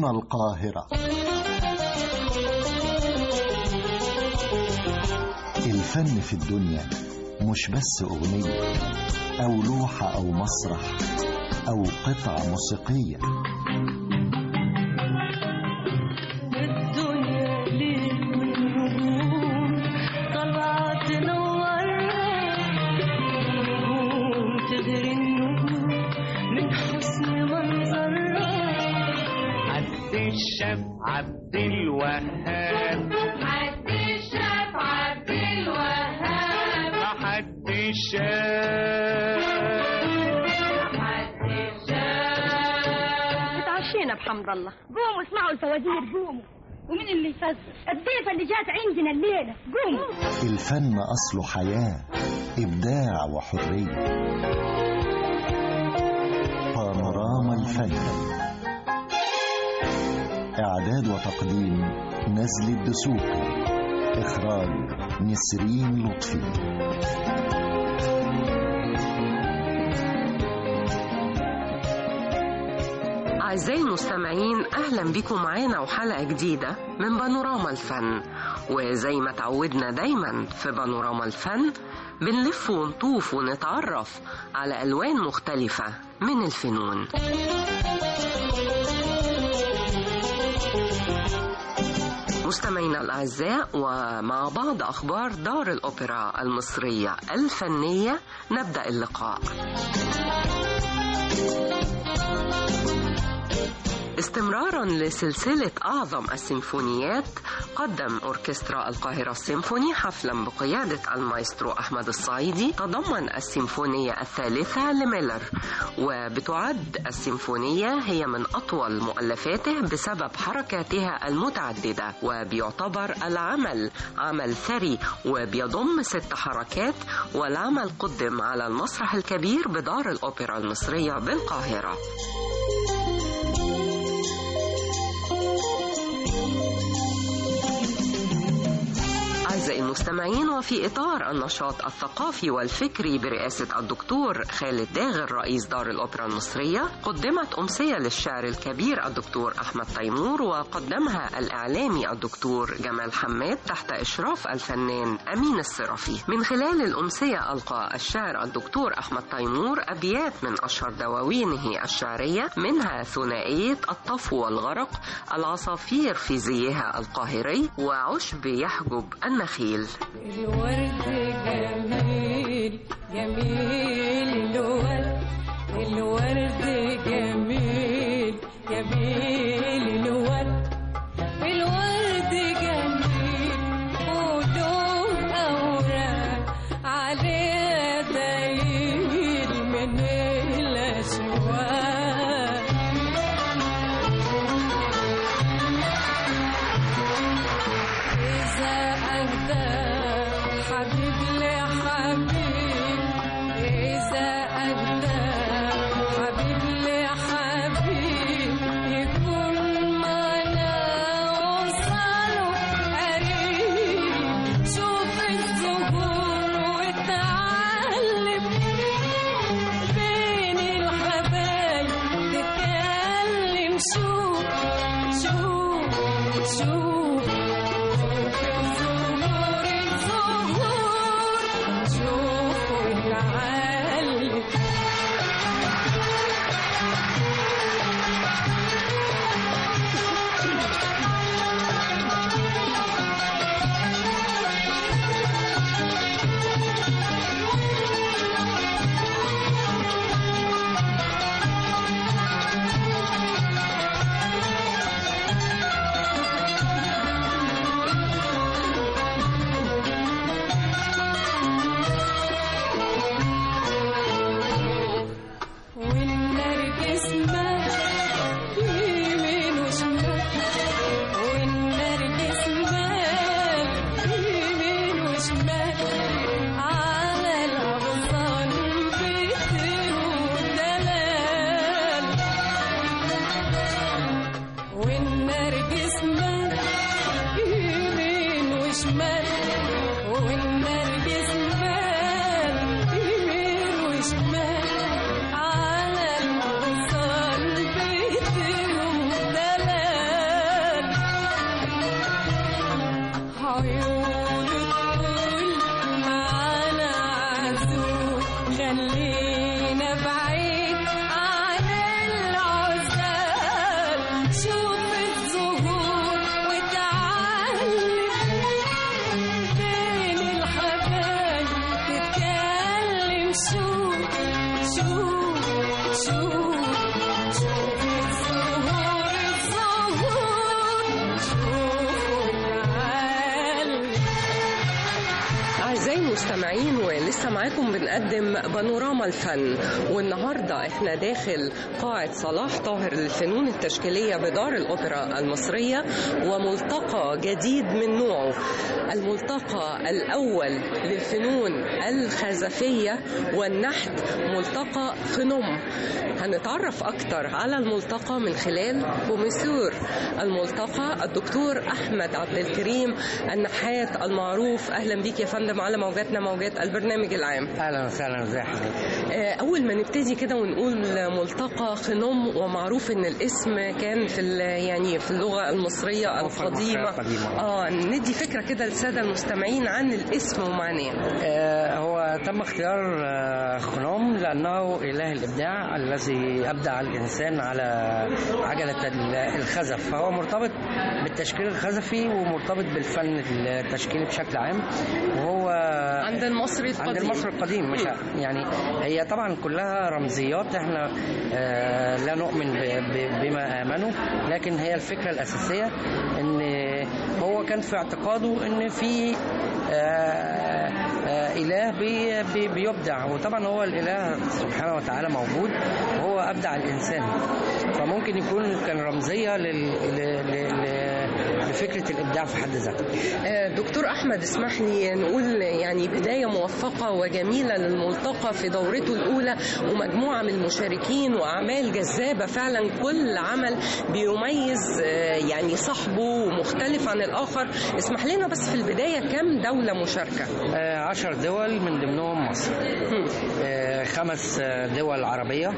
القاهرة الفن في الدنيا مش بس أغنية أو لوحة أو مسرح أو قطعة موسيقية الدنيا ليل والنجوم طالعة تنورنا نجوم تغري النجوم من حسن منظرها عبد الشاف عبد الوهاب عبد الشاف عبد الوهاب حد الشاف عبد الشاف اتعشينا بحمد الله قوموا اسمعوا الفوازير قوموا ومين اللي يفزر الضيفة اللي جات عندنا الليلة قوموا الفن أصله حياة إبداع وحرية بانوراما الفن إعداد وتقديم نزل الدسوقي إخراج نسرين لطفي أعزائي المستمعين أهلا بكم معانا وحلقة جديدة من بانوراما الفن وزي ما تعودنا دايما في بانوراما الفن بنلف ونطوف ونتعرف على ألوان مختلفة من الفنون مستمعينا الأعزاء ومع بعض أخبار دار الأوبرا المصرية الفنية نبدأ اللقاء استمرارا لسلسلة أعظم السيمفونيات قدم أوركسترا القاهرة السيمفوني حفلا بقيادة المايسترو أحمد الصعيدي تضمن السيمفونية الثالثة لميلر وبتعد السيمفونية هي من أطول مؤلفاته بسبب حركاتها المتعددة وبيعتبر العمل عمل ثري وبيضم ست حركات والعمل قدم على المسرح الكبير بدار الأوبرا المصرية بالقاهرة أعزائي المستمعين وفي إطار النشاط الثقافي والفكري برئاسة الدكتور خالد داغر رئيس دار الأوبرا المصرية قدمت أمسية للشاعر الكبير الدكتور أحمد تيمور وقدمها الإعلامي الدكتور جمال حماد تحت إشراف الفنان أمين الصرفي من خلال الأمسية ألقى الشاعر الدكتور أحمد تيمور أبيات من أشهر دواوينه الشعرية منها ثنائية الطفو والغرق العصافير في زيها القاهري وعشب يحجب النخيل الورد جميل جميل الورد الورد جميل جميل الورد الورد جميل وله أوراق عليه دايل من الأشواق إذا أهدى حبيب لحبيب إذا أهدى حبيب لحبيب يكون معنا وصله قريب شوف الزهور وتعلم بين الحبايب تتكلم شوف شوف شوف الزهور الزهور شوفوا العالم عيون تقول معانا عزول خلينا بعيد عن العزال شوف الزهور وتعلم بين الحبايب تتكلم شوف شوف شوف شوف الزهور الزهور شوف وتعلم أعزائي المستمعين ولسه معاكم بنقدم بانوراما الفن والنهاردة احنا داخل قاعة صلاح طاهر للفنون التشكيلية بدار الأوبرا المصرية وملتقى جديد من نوعه الملتقى الأول للفنون الخزفية والنحت ملتقى خنم هنتعرف أكتر على الملتقى من خلال كوميسور الملتقى الدكتور أحمد عبد الكريم النحات المعروف أهلا بيك يا فندم على موجاتنا موجات البرنامج العام اهلا وسهلا ازي حضرتك آه، أول ما نبتدي كده ونقول ملتقى خنم ومعروف إن الاسم كان في ال- يعني في اللغة المصرية هو في المصرية القديمة القديمة. اه ندي فكرة كده للسادة المستمعين عن الاسم ومعناه آه هو تم اختيار آه خنوم لانه اله الابداع الذي ابدع الانسان على عجله ال- الخزف فهو مرتبط بالتشكيل الخزفي ومرتبط بالفن التشكيلي بشكل عام وهو عند المصري القديم عند المصري القديم مش ع- يعني هي طبعا كلها رمزيات احنا آه لا نؤمن ب- ب- بما امنوا لكن هي الفكره الاساسيه ان هو كان في اعتقاده ان في آه آه اله بي بي بيبدع وطبعا هو الاله سبحانه وتعالى موجود وهو ابدع الانسان فممكن يكون كان رمزيه لل ل- ل- ل- لفكره الابداع في حد ذاتها آه، دكتور احمد اسمح لي نقول يعني بدايه موفقه وجميله للملتقى في دورته الاولى ومجموعه من المشاركين واعمال جذابه فعلا كل عمل بيميز آه، يعني صاحبه ومختلف عن الاخر اسمح لنا بس في البدايه كم دوله مشاركه آه، عشر دول من ضمنهم مصر آه، خمس آه، دول عربية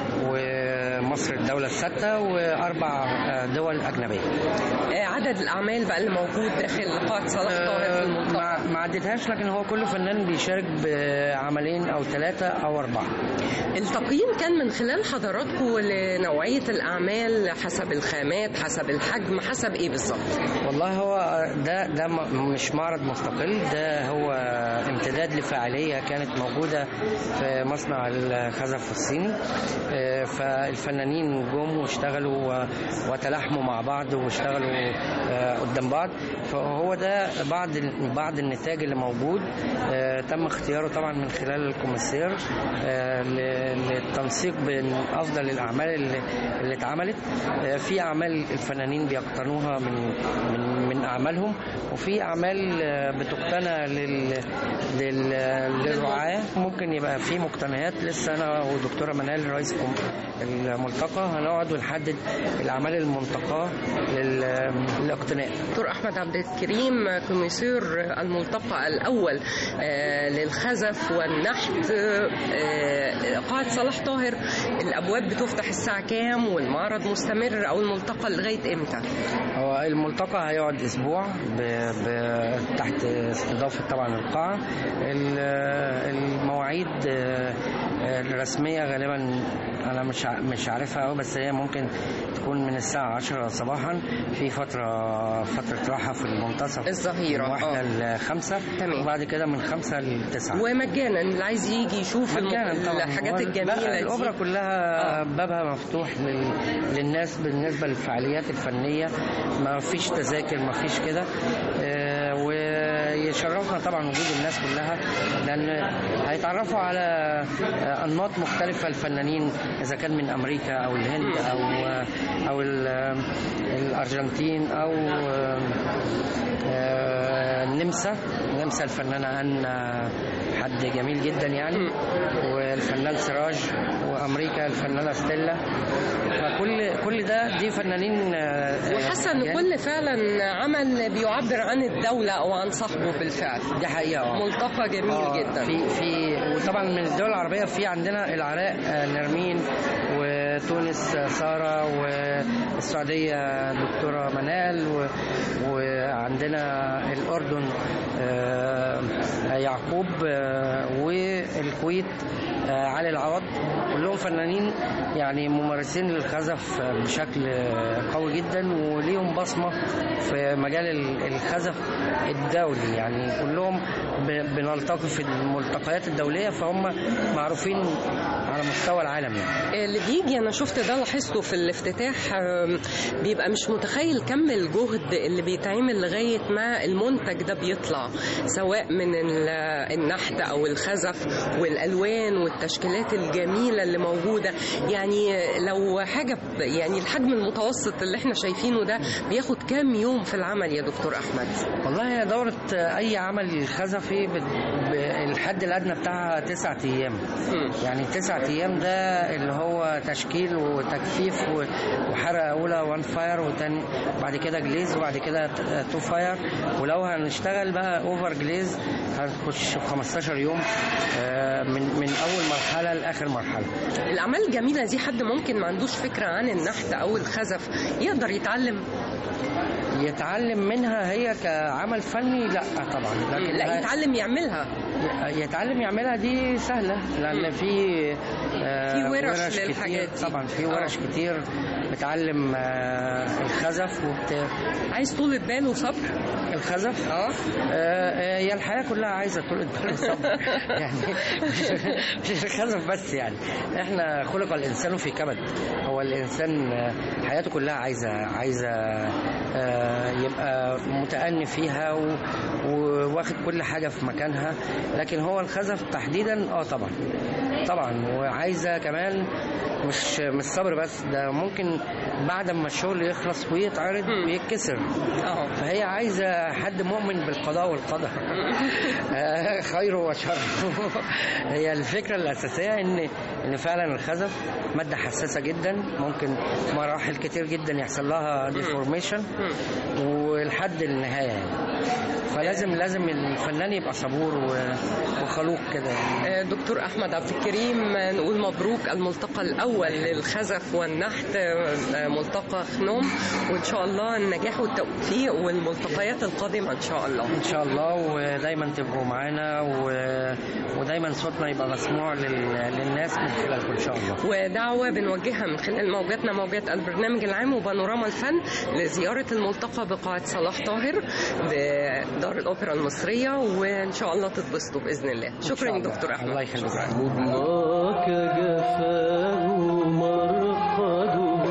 ومصر الدولة السادسة وأربع آه، دول أجنبية آه، عدد الاعمال بقى اللي موجود داخل قاعه صلاح طاهر في آه، الملتقى ما ما عدتهاش لكن هو كل فنان بيشارك بعملين أو ثلاثة أو أربعة التقييم كان من خلال حضراتكم لنوعيه الاعمال حسب الخامات حسب الحجم حسب ايه بالظبط والله هو ده ده م- مش معرض مستقل ده هو امتداد لفاعليه كانت موجوده في مصنع الخزف الصيني آه، فالفنانين جم واشتغلوا و- وتلاحموا مع بعض واشتغلوا آه، قدام بعض فهو ده بعض ال- بعض النتاج اللي موجود آه، تم اختياره طبعا من خلال الكوميسير آه، ل- للتنسيق بين افضل الاعمال اللي اللي اتعملت آه، في اعمال الفنانين بيقتنوها من من من اعمالهم وفي اعمال آه، بتقتنى لل لل للرعاه ممكن يبقى في مقتنيات لسه انا ودكتوره منال رئيس كم- الملتقى هنقعد ونحدد الاعمال المنتقاه لل- للاقتناء دكتور احمد عبد الكريم كوميسير الملتقى الاول آه، للخزف والنحت آه، قاعه صلاح طاهر الابواب بتفتح الساعه كام والمعرض مستمر او الملتقى لغايه امتى هو الملتقى هيقعد اسبوع ب... ب... تحت استضافه طبعا القاعه ال- المواعيد آه، الرسميه غالبا انا مش ع- مش عارفها قوي بس هي ممكن تكون من الساعه 10 صباحا في فتره فتره راحه في المنتصف الظهيرة، من واحده آه. لخمسه تمام. وبعد كده من خمسه لتسعه ومجانا اللي عايز يجي يشوف الم- مجانا طبعا الحاجات هو- الجميله لا، دي الاوبرا كلها بابها مفتوح لل... للناس بالنسبه للفعاليات الفنيه ما فيش تذاكر ما فيش كده آه، ويشرفنا طبعا وجود الناس كلها لان هيتعرفوا على آه، انماط مختلفه الفنانين اذا كان من امريكا او الهند او او ال- الارجنتين او آه، آه، النمسا النمسا الفنانه ان حد جميل جدا يعني والفنان سراج وامريكا الفنانه ستيلا فكل كل ده دي فنانين آه، وحاسه ان يعني كل فعلا عمل بيعبر عن الدوله او عن صاحبه بالفعل دي حقيقه آه. ملتقى جميل آه، جدا في في وطبعا من الدول العربيه في عندنا العراق آه، نرمين تونس سارة والسعودية دكتورة منال و- وعندنا الأردن آه، يعقوب آه، والكويت آه، علي العوض كلهم فنانين يعني ممارسين للخزف بشكل قوي جدا وليهم بصمة في مجال ال- الخزف الدولي يعني كلهم ب- بنلتقي في الملتقيات الدولية فهم معروفين على مستوى العالم يعني اللي بيجي انا شفت ده لاحظته في الافتتاح آم، بيبقى مش متخيل كم الجهد اللي بيتعمل لغايه ما المنتج ده بيطلع سواء من ال- النحت او الخزف والالوان والتشكيلات الجميله اللي موجوده يعني لو حاجه ب- يعني الحجم المتوسط اللي احنا شايفينه ده بياخد كام يوم في العمل يا دكتور احمد والله هي دورة أي عمل خزفي بت- ب- الحد الأدنى بتاعها تسعة أيام يعني تسعة أيام ده اللي هو تشكيل وتجفيف و- وحرقة أولى وان فاير وتاني بعد كده جليز وبعد كده ت- تو فاير ولو هنشتغل بقى أوفر جليز هنخش في 15 يوم آه، من من أول مرحلة لآخر مرحلة الاعمال الجميله دي حد ممكن ما عندوش فكره عن النحت او الخزف يقدر يتعلم يتعلم منها هي كعمل فني لا طبعا لكن لا يتعلم يعملها يتعلم يعملها دي سهلة لأن في آه، في ورش كتير للحاجات دي. طبعا في آه. ورش كتير بتعلم آه، الخزف وبت... عايز طولة بال وصبر الخزف اه آه، هي الحياة كلها عايزة طول بال وصبر يعني مش- مش الخزف بس يعني احنا خلق الإنسان في كبد هو الإنسان آه، حياته كلها عايزة عايزة آه، يبقى متأني فيها و- وواخد كل حاجة في مكانها لكن هو الخزف تحديدا اه طبعا طبعا وعايزة كمان مش مش صبر بس ده ممكن بعد ما الشغل يخلص ويتعرض ويتكسر اه فهي عايزة حد مؤمن بالقضاء والقدر آه، خيره وشره هي الفكرة الأساسية إن إن فعلا الخزف مادة حساسة جدا ممكن مراحل كتير جدا يحصل لها ديفورميشن ولحد النهاية يعني فلازم لازم الفنان يبقى صبور و- وخلوق كده يعني. آه، دكتور احمد عبد الكريم آه، نقول مبروك الملتقى الاول للخزف والنحت آه، آه، ملتقى خنوم وان شاء الله النجاح والتوفيق والملتقيات القادمه ان شاء الله ان شاء الله ودايما تبقوا معانا و... ودايما صوتنا يبقى مسموع لل... للناس من خلالكم ان شاء الله ودعوة بنوجهها من خلال موجاتنا موجات البرنامج العام وبانوراما الفن لزيارة الملتقى بقاعة صلاح طاهر بدار الأوبرا المصرية وإن شاء الله تتبسطوا بإذن الله إن شاء شكرا يا الله. دكتور أحمد الله يخليك مضناك جفاه مرقده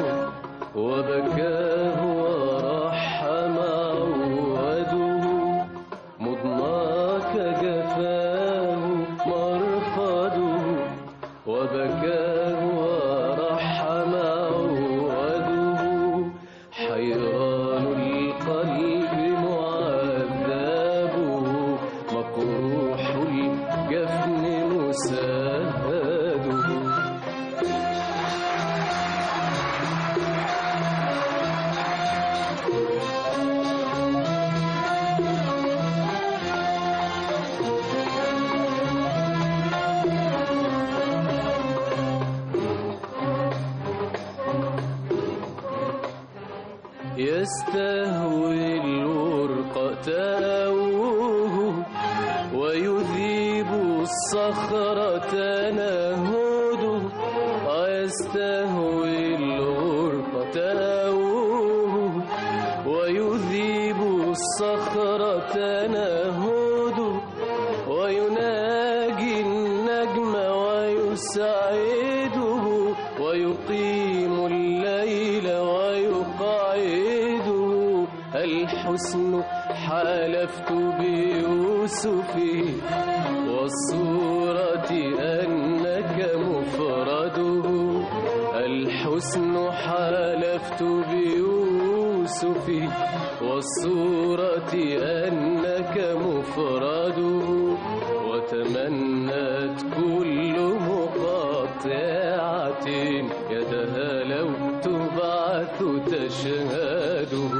وبكاه ورحم عوده مضناك جفاه مرقده وبكاه ورحم عوده حيران القلب معذبه مقروح الجفن مسهده يستهوي الورق تأوه ويذيب الصخرة نهوده ويستهوي الغرق تأوه ويذيب الصخرة نهوده ويناجي النجم ويسعده ويقيم الليل ويقعده الحسن حالفت بيوسف والصورة أنك مفرده الحسن حالفت بيوسف والصورة أنك مفرده وتمنت كل مقاطعة يدها لو تبعث تشهده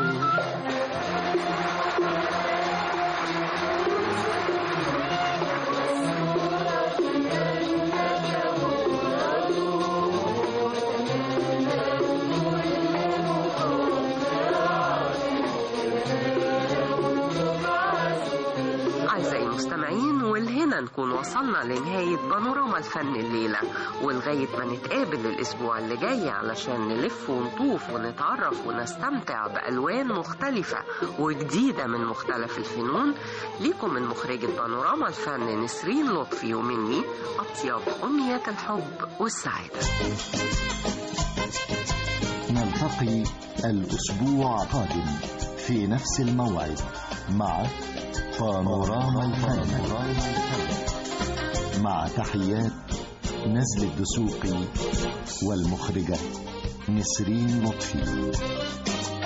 وبكده نكون وصلنا لنهاية بانوراما الفن الليلة ولغاية ما نتقابل الأسبوع اللي جاي علشان نلف ونطوف ونتعرف ونستمتع بألوان مختلفة وجديدة من مختلف الفنون ليكم من مخرجة بانوراما الفن نسرين لطفي ومني أطيب أمنيات الحب والسعادة نلتقي الأسبوع القادم في نفس الموعد مع بانوراما الفن مع تحيات نزل الدسوقي والمخرجة نسرين لطفي